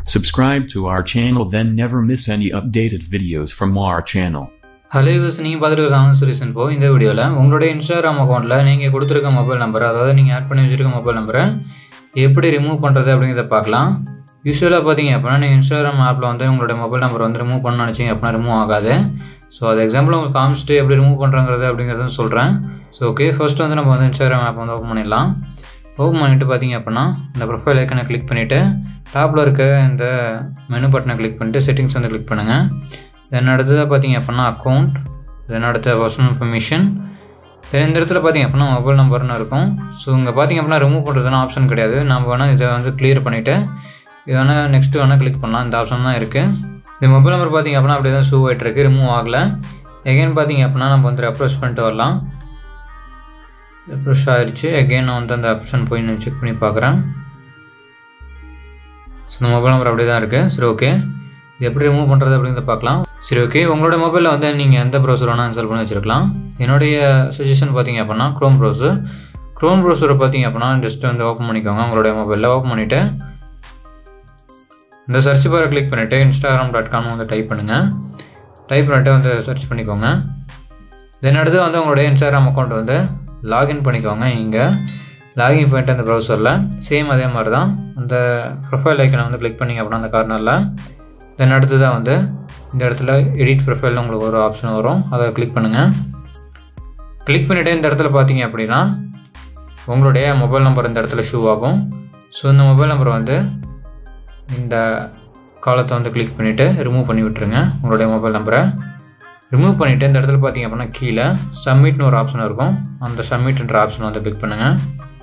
Subscribe to our channel then never miss any updated videos from our channel. Hello யூஸ் நீங்கள் பார்த்துட்டு இருக்காங்க சுரேஷன் போ இந்த வீடியோவில் உங்களுடைய இன்ஸ்டாகிராம் அக்கௌண்ட்டில் நீங்கள் கொடுத்துருக்க மொபைல் நம்பர் அதாவது நீங்கள் ஆட் பண்ணி வச்சுருக்க மொபைல் நம்பரை எப்படி ரிமூவ் பண்ணுறது அப்படிங்கிறத பார்க்கலாம் யூஸ்வலாக பார்த்தீங்க அப்படின்னா நீங்கள் இன்ஸ்டாகிராம் ஆப்பில் வந்து உங்களுடைய மொபைல் நம்பர் வந்து ரிமூவ் பண்ண நினச்சிங்க அப்படின்னா ரிமூவ் ஆகாது ஸோ அது எக்ஸாம்பிள் உங்களுக்கு காமிச்சிட்டு எப்படி ரிமூவ் பண்ணுறங்கிறது அப்படிங்கிறத சொல்கிறேன் ஸோ ஓகே ஃபர்ஸ்ட் வந்து நம்ம வந்து இன்ஸ்டாகிராம் ஆப் வந்து ஓப்பன் பண்ணிடலாம் ஓப்பன் பண்ணிவிட்டு பார்த்தீங்க அப்படின்னா இந்த ப்ரொஃபைல் ஐக்கனை கிளிக் பண்ணிவிட்டு டாப்பில் இருக்க இந்த மெனு பட்டனை கிளிக் பண்ணிட்டு செட்டிங்ஸ் வந்து கிளிக் பண்ணுங்கள் தென் அடுத்ததாக பார்த்தீங்க அப்படின்னா அக்கௌண்ட் தென் அடுத்த பர்சனல் இன்ஃபர்மேஷன் தென் இந்த இடத்துல பார்த்தீங்க அப்படின்னா மொபைல் நம்பர்னு இருக்கும் ஸோ இங்கே பார்த்தீங்க அப்படின்னா ரிமூவ் பண்ணுறதுனா ஆப்ஷன் கிடையாது நம்ம வேணால் இதை வந்து கிளியர் பண்ணிவிட்டு இது வேணால் நெக்ஸ்ட்டு வேணால் கிளிக் பண்ணலாம் இந்த ஆப்ஷன் தான் இருக்குது இந்த மொபைல் நம்பர் பார்த்தீங்க அப்படின்னா அப்படியே தான் ஷூ ஆகிட்டு இருக்கு ரிமூவ் ஆகலை எகைன் பார்த்தீங்க அப்படின்னா நம்ம வந்து ரெப்ரெஸ் பண்ணிட்டு வரலாம் ரெப்ரெஷ் ஆயிடுச்சு எகைன் நான் வந்து அந்த ஆப்ஷன் போய் நான் செக் பண்ணி பார்க்குறேன் ஸோ இந்த மொபைல் நம்பர் அப்படியே தான் இருக்குது சரி ஓகே இது எப்படி ரிமூவ் பண்ணுறது அப்படிங்கிறத பார்க்கலாம் சரி ஓகே உங்களோட மொபைலில் வந்து நீங்கள் எந்த ப்ரௌசர் வேணால் இன்ஸ்டால் பண்ணி வச்சுருக்கலாம் என்னுடைய சஜஷன் பார்த்தீங்க அப்படின்னா க்ரோம் ப்ரௌசர் க்ரோம் ப்ரௌசரை பார்த்தீங்க அப்படின்னா ஜஸ்ட் வந்து ஓப்பன் பண்ணிக்கோங்க உங்களுடைய மொபைலில் ஓப்பன் பண்ணிவிட்டு இந்த சர்ச் பாரை கிளிக் பண்ணிவிட்டு இன்ஸ்டாகிராம் டாட் காம் வந்து டைப் பண்ணுங்கள் டைப் பண்ணிவிட்டு வந்து சர்ச் பண்ணிக்கோங்க தென் அடுத்து வந்து உங்களுடைய இன்ஸ்டாகிராம் அக்கௌண்ட் வந்து லாகின் பண்ணிக்கோங்க இங்கே லாகின் பண்ணிட்டு அந்த ப்ரௌசரில் சேம் அதே மாதிரி தான் அந்த ப்ரொஃபைல் ஐக்கனை வந்து கிளிக் பண்ணிங்க அப்படின்னா அந்த கார்னரில் தென் அடுத்ததாக வந்து இந்த இடத்துல எடிட் ப்ரொஃபைல் உங்களுக்கு ஒரு ஆப்ஷன் வரும் அதை கிளிக் பண்ணுங்கள் கிளிக் பண்ணிவிட்டு இந்த இடத்துல பார்த்தீங்க அப்படின்னா உங்களுடைய மொபைல் நம்பர் இந்த இடத்துல ஷூ ஆகும் ஸோ இந்த மொபைல் நம்பர் வந்து இந்த காலத்தை வந்து கிளிக் பண்ணிவிட்டு ரிமூவ் பண்ணி விட்டுருங்க உங்களுடைய மொபைல் நம்பரை ரிமூவ் பண்ணிவிட்டு இந்த இடத்துல பார்த்தீங்க அப்படின்னா கீழே சப்மிட்னு ஒரு ஆப்ஷன் இருக்கும் அந்த சப்மிட்ன்ற ஆப்ஷன் வந்து கிளிக் பண்ணுங்கள்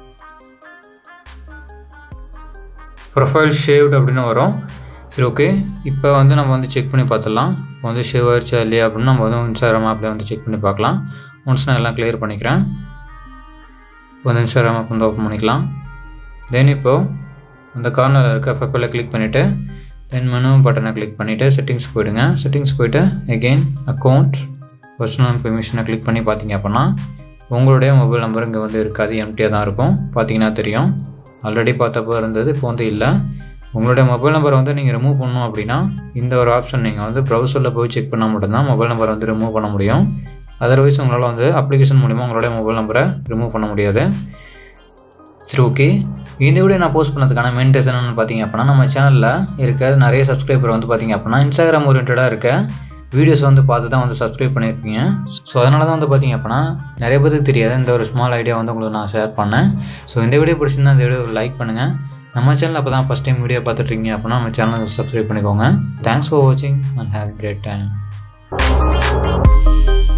ப்ரொஃபைல் ஷேவ்டு அப்படின்னு வரும் சரி ஓகே இப்போ வந்து நம்ம வந்து செக் பண்ணி பார்த்துடலாம் இப்போ வந்து ஷேவ் ஆயிடுச்சா இல்லையா அப்படின்னு நம்ம வந்து இன்ஸ்டாகிராம் ஆப்பில் வந்து செக் பண்ணி பார்க்கலாம் ஒன்ஸ் நான் எல்லாம் கிளியர் பண்ணிக்கிறேன் இப்போ வந்து இன்ஸ்டாகிராம் ஆப் வந்து ஓப்பன் பண்ணிக்கலாம் தென் இப்போது அந்த கார்னரில் இருக்க ப்ரொஃபைலை கிளிக் பண்ணிவிட்டு தென் மெனு பட்டனை கிளிக் பண்ணிவிட்டு செட்டிங்ஸ் போயிடுங்க செட்டிங்ஸ் போயிட்டு எகெயின் அக்கௌண்ட் பர்சனல் இன்ஃபர்மேஷனை கிளிக் பண்ணி பார்த்தீங்க அப்படின்னா உங்களுடைய மொபைல் நம்பர் இங்கே வந்து இருக்காது எம்டியாக தான் இருக்கும் பார்த்தீங்கன்னா தெரியும் ஆல்ரெடி பார்த்தப்போ இருந்தது இப்போ வந்து இல்லை உங்களுடைய மொபைல் நம்பரை வந்து நீங்கள் ரிமூவ் பண்ணணும் அப்படின்னா இந்த ஒரு ஆப்ஷன் நீங்கள் வந்து ப்ரௌசரில் போய் செக் பண்ணால் மட்டும்தான் மொபைல் நம்பரை வந்து ரிமூவ் பண்ண முடியும் அதர்வைஸ் உங்களால் வந்து அப்ளிகேஷன் மூலிமா உங்களுடைய மொபைல் நம்பரை ரிமூவ் பண்ண முடியாது சரி ஓகே இந்த வீடியோ நான் போஸ்ட் பண்ணதுக்கான மெயின் ரீசன் என்னென்னு பார்த்தீங்க அப்படின்னா நம்ம சேனலில் இருக்க நிறைய சப்ஸ்கிரைபர் வந்து பார்த்தீங்க அப்படின்னா இன்ஸ்டாகிராம் ஓரியன்டாக இருக்க வீடியோஸ் வந்து பார்த்து தான் வந்து சப்ஸ்கிரைப் பண்ணியிருக்கீங்க ஸோ அதனால தான் வந்து பார்த்தீங்க அப்படின்னா நிறைய பேருக்கு தெரியாது இந்த ஒரு ஸ்மால் ஐடியா வந்து உங்களுக்கு நான் ஷேர் பண்ணேன் ஸோ இந்த வீடியோ பிடிச்சிருந்தா இந்த வீடியோ லைக் பண்ணுங்கள் நம்ம சேனல் அப்போ தான் ஃபஸ்ட் டைம் வீடியோ பார்த்துட்ருக்கீங்க அப்படின்னா நம்ம சேனலை சப்ஸ்கிரைப் பண்ணிக்கோங்க தேங்க்ஸ் ஃபார் வாட்சிங் அண்ட் ஹேவ் கிரேட் டைம்